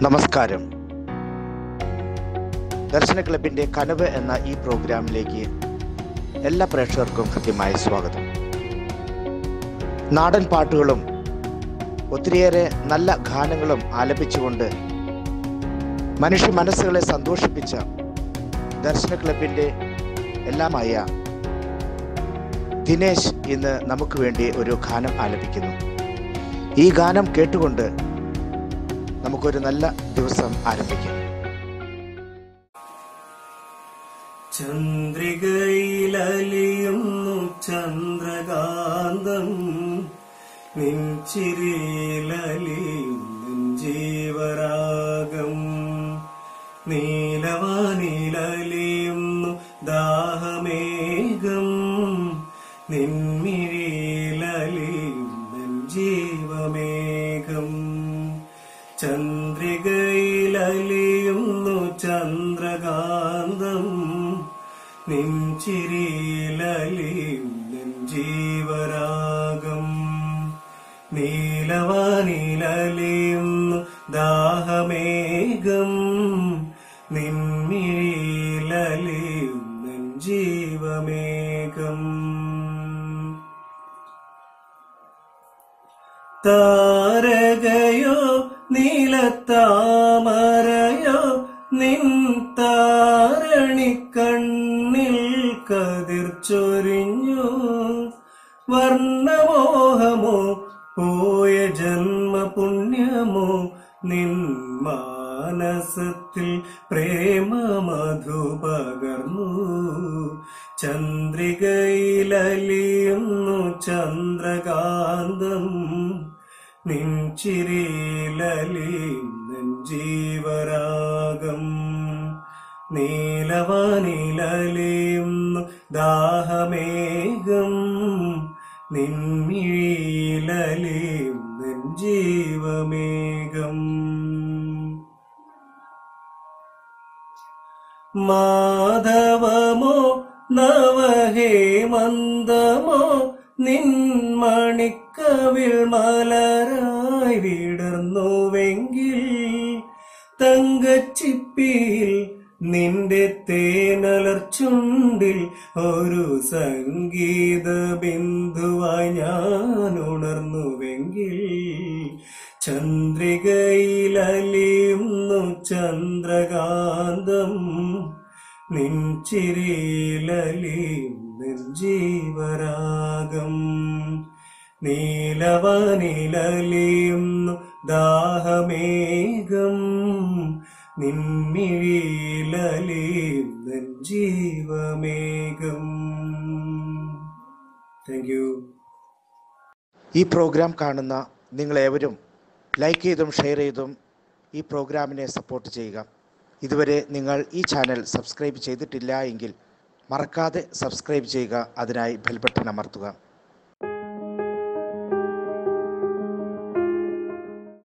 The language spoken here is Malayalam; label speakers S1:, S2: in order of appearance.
S1: നമസ്കാരം ദർശന ക്ലബിൻ്റെ കനവ് എന്ന ഈ പ്രോഗ്രാമിലേക്ക് എല്ലാ പ്രേക്ഷകർക്കും കൃത്യമായ സ്വാഗതം നാടൻ പാട്ടുകളും ഒത്തിരിയേറെ നല്ല ഗാനങ്ങളും ആലപിച്ചുകൊണ്ട് മനുഷ്യ മനസ്സുകളെ സന്തോഷിപ്പിച്ച ദർശന ക്ലബിൻ്റെ എല്ലാമായ ദിനേശ് ഇന്ന് നമുക്ക് വേണ്ടി ഒരു ഗാനം ആലപിക്കുന്നു ഈ ഗാനം കേട്ടുകൊണ്ട് നമുക്കൊരു നല്ല ദിവസം ആരംഭിക്കാം
S2: ചന്ദ്രികയിലലിയുന്നു ചന്ദ്രകാന്തം നിൻചിരിയിലലിയുന്നു ജീവരാഗം നീലവാനിലലിയുന്നു ദാഹമേഘം നിൻമിഴിയിലലിയുന്നു ജീവമേഘം ചന്ദ്രികയിലലിയുന്നു ചന്ദ്രകാന്തം നിൻചിരിയിലലിയുന്നു ജീവരാഗം നീലവാനിലലിയുന്നു ദാഹമേഘം നിൻമിഴിയിലലിയുന്നു ജീവമേഘം താരകയോ നീലത്താമരയോ നിൻ താരണിക്കണ്ണിൽ കതിർ ചൊരിഞ്ഞു വർണ്ണമോഹമോ പോയ ജന്മപുണ്യമോ നിൻ മാനസത്തിൽ പ്രേമമധു പകർന്നു ചന്ദ്രികയിലലിയുന്നു ചന്ദ്രകാന്തം നിൻചിരിയിലലിയുന്നു ജീവരാഗം നീലവാനിലലിയുന്നു ദാഹമേഘം നിൻമിഴിയിലലിയുന്നു ജീവമേഘം മാധവമോ നവഹേമന്തമോ നിൻമണിക്കവിൾ മലരായി വിടർന്നുവെങ്കിൽ തങ്കച്ചിപ്പിയിൽ നിന്റെ തേനലർ ചുണ്ടിൽ ഒരു സംഗീത ബിന്ദുവായി ഞാൻ ഉണർന്നുവെങ്കിൽ ചന്ദ്രികയിലലിയുന്നു ചന്ദ്രകാന്തം നിൻചിരിയിലലിയുന്നു ജീവരാഗം നീലവനിലലിയുന്നു ദാഹമേഘം നിൻമിഴിയിലലിയുന്നു ജീവമേഘം താങ്ക് യു
S1: ഈ പ്രോഗ്രാം കാണുന്ന നിങ്ങളേവരും ലൈക്ക് ചെയ്തും ഷെയർ ചെയ്തും ഈ പ്രോഗ്രാമിനെ സപ്പോർട്ട് ചെയ്യുക ഇതുവരെ നിങ്ങൾ ഈ ചാനൽ സബ്സ്ക്രൈബ് ചെയ്തിട്ടില്ല എങ്കിൽ മറക്കാതെ സബ്സ്ക്രൈബ് ചെയ്യുക അതിനായി ബെൽ ബട്ടൺ അമർത്തുക